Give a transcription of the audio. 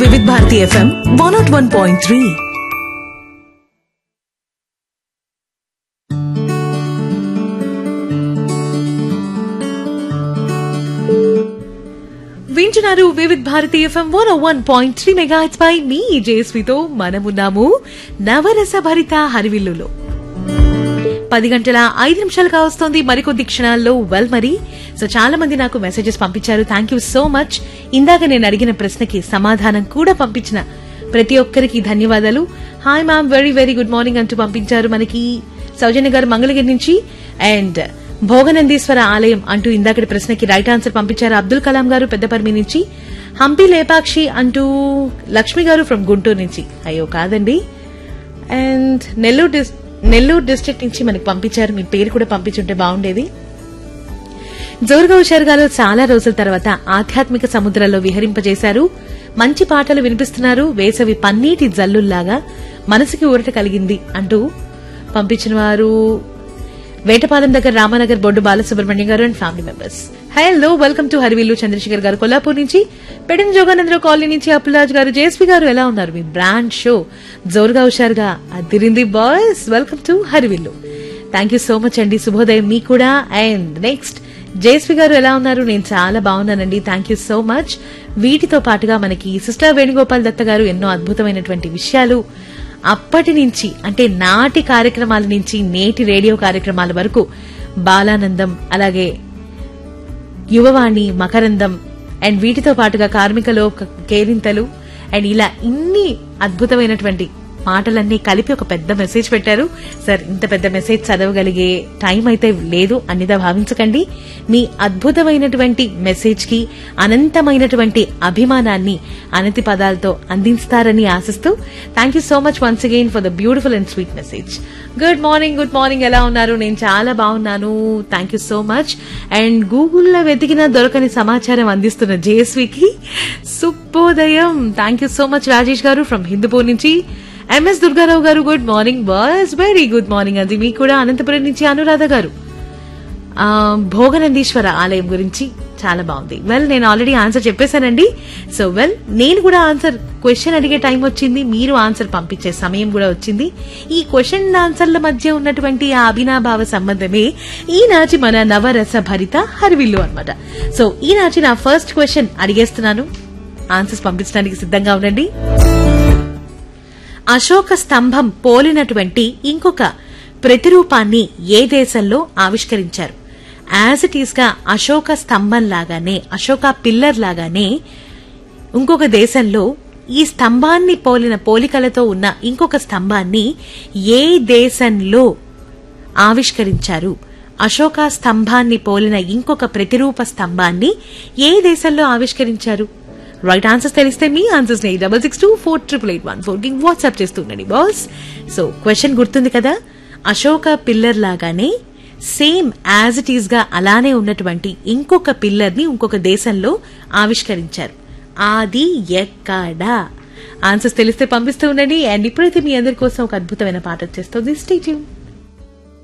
వివిధ Bharati FM one naught one point three వింటున్నారు Vividh Bharati FM one one point three mega పై మీ జేస్వితో మనమున్నాము నవరస భరిత హరివిల్లులో పది గంటల ఐదు నిమిషాలుగా వస్తోంది మరికొద్ది క్షణాల్లో వెల్ మరి సో చాలా మంది నాకు మెసేజెస్ పంపించారు థ్యాంక్ యూ సో మచ్ ఇందాక నేను అడిగిన ప్రశ్నకి సమాధానం కూడా పంపించిన ప్రతి ఒక్కరికి ధన్యవాదాలు hi ma'am very very good morning అంటూ పంపించారు మనకి సౌజన్య గారు మంగళగిరి నుంచి అండ్ భోగనందీశ్వర ఆలయం అంటూ ఇందాకటి ప్రశ్నకి రైట్ ఆన్సర్ పంపించారు అబ్దుల్ కలాం గారు పెద్దపర్మి నుంచి హంపి లేపాక్షి అంటూ లక్ష్మి గారు ఫ్రమ్ గుంటూరు నుంచి అయ్యో కాదండి and Nellore dis Nellore district నుంచి మనకి పంపించారు మీ పేరు కూడా పంపించుంటే బాగుండేది జోరుగా హుషారుగాలో చాలా రోజుల తర్వాత ఆధ్యాత్మిక సముద్రంలో విహరింపజేశారు మంచి పాటలు వినిపిస్తున్నారు వేసవి పన్నీటి జల్లుల్లాగా మనసుకి ఊరట కలిగింది అంటూ పంపించిన వారు వేటపాలెం దగ్గర Ramanagar Boddu Balasubrahmanyam garu and family members hello welcome to Harivillu Chandrasekhar గారు కొల్లాపూర్ నుంచి పెడిన జోగానందరావు కాలనీ నుంచి అప్పులాజ్ గారు జేఎస్పీ గారు ఎలా ఉన్నారు మీ బ్రాండ్ షో జోరుగా హుషారుగా అదిరింది boys welcome to Harivillu thank you so much అండి శుభోదయం మీ కూడా అండ్ నెక్స్ట్ జయశ్రీ గారు ఎలా ఉన్నారు నేను చాలా బాగున్నానండి థ్యాంక్ యూ సో మచ్ వీటితో పాటుగా మనకి సిస్టర్ వేణుగోపాల్ దత్త గారు ఎన్నో అద్భుతమైనటువంటి విషయాలు అప్పటి నుంచి అంటే నాటి కార్యక్రమాల నుంచి నేటి రేడియో కార్యక్రమాల వరకు బాలానందం అలాగే యువవాణి మకరందం అండ్ వీటితో పాటుగా కార్మిక లోక కేరింతలు అండ్ ఇలా ఇన్ని అద్భుతమైనటువంటి మాటలన్నీ కలిపి ఒక పెద్ద మెసేజ్ పెట్టారు సార్ ఇంత పెద్ద మెసేజ్ చదవగలిగే టైం అయితే లేదు అన్నిదా భావించకండి మీ అద్భుతమైనటువంటి మెసేజ్ కి అనంతమైనటువంటి అభిమానాన్ని అనతి పదాలతో అందిస్తారని ఆశిస్తూ thank you so much once again for the beautiful and sweet message good morning good morning ఎలా ఉన్నారు నేను చాలా బాగున్నాను thank you so much and గూగుల్లో వెతికిన దొరకని సమాచారం అందిస్తున్న జేఎస్వికి శుభోదయం thank you so much Rajesh garu from Hindupur నుంచి MS Durgarao garu good morning boss very good morning అది మీకు కూడా అనంతపురం నుంచి అనురాధ గారు ఆ, భోగనందీశ్వర ఆలయం గురించి చాలా బాగుంది వెల్ నేను ఆల్రెడీ ఆన్సర్ చెప్పేశానండి సో వెల్ నేను కూడా ఆన్సర్ క్వశ్చన్ అడిగే టైం వచ్చింది మీరు ఆన్సర్ పంపించే సమయం కూడా వచ్చింది ఈ క్వశ్చన్ ఆన్సర్ల మధ్య ఉన్నటువంటి ఆ అభినాభావ సంబంధమే ఈనాటి మన నవరస భరిత హరివిల్లు అన్నమాట సో ఈనాటి నా ఫస్ట్ క్వశ్చన్ అడిగేస్తున్నాను ఆన్సర్స్ పంపించడానికి సిద్ధంగా ఉండండి అశోక స్తంభం పోలినటువంటి ఇంకొక ప్రతిరూపాన్ని ఏ దేశంలో ఆవిష్కరించారు యాజ్ ఇట్ ఈస్ గా అశోక స్తంభం లాగానే అశోక పిల్లర్ లాగానే ఇంకొక దేశంలో ఈ స్తంభాన్ని పోలిన పోలికలతో ఉన్న ఇంకొక స్తంభాన్ని ఏ దేశంలో ఆవిష్కరించారు అశోక స్తంభాన్ని పోలిన ఇంకొక ప్రతిరూప స్తంభాన్ని ఏ దేశంలో ఆవిష్కరించారు రైట్ ఆన్సర్స్ తెలిస్తే మీ ఆన్సర్స్ ని double six two four triple eight one four కి వాట్సాప్ చేస్తుండండి బాస్ సో క్వశ్చన్ గుర్తుంది కదా అశోక పిల్లర్ లాగానే సేమ్ యాజ్ ఇట్ ఈస్ గా అలానే ఉన్నటువంటి ఇంకొక పిల్లర్ ని ఇంకొక దేశంలో ఆవిష్కరించారు అది ఎక్కడా ఆన్సర్స్ తెలిస్తే పంపిస్తూ ఉండండి అండ్ ఇప్పుడైతే మీ అందరి కోసం ఒక అద్భుతమైన పాట వచ్చేస్తుంది స్టేట్యూన్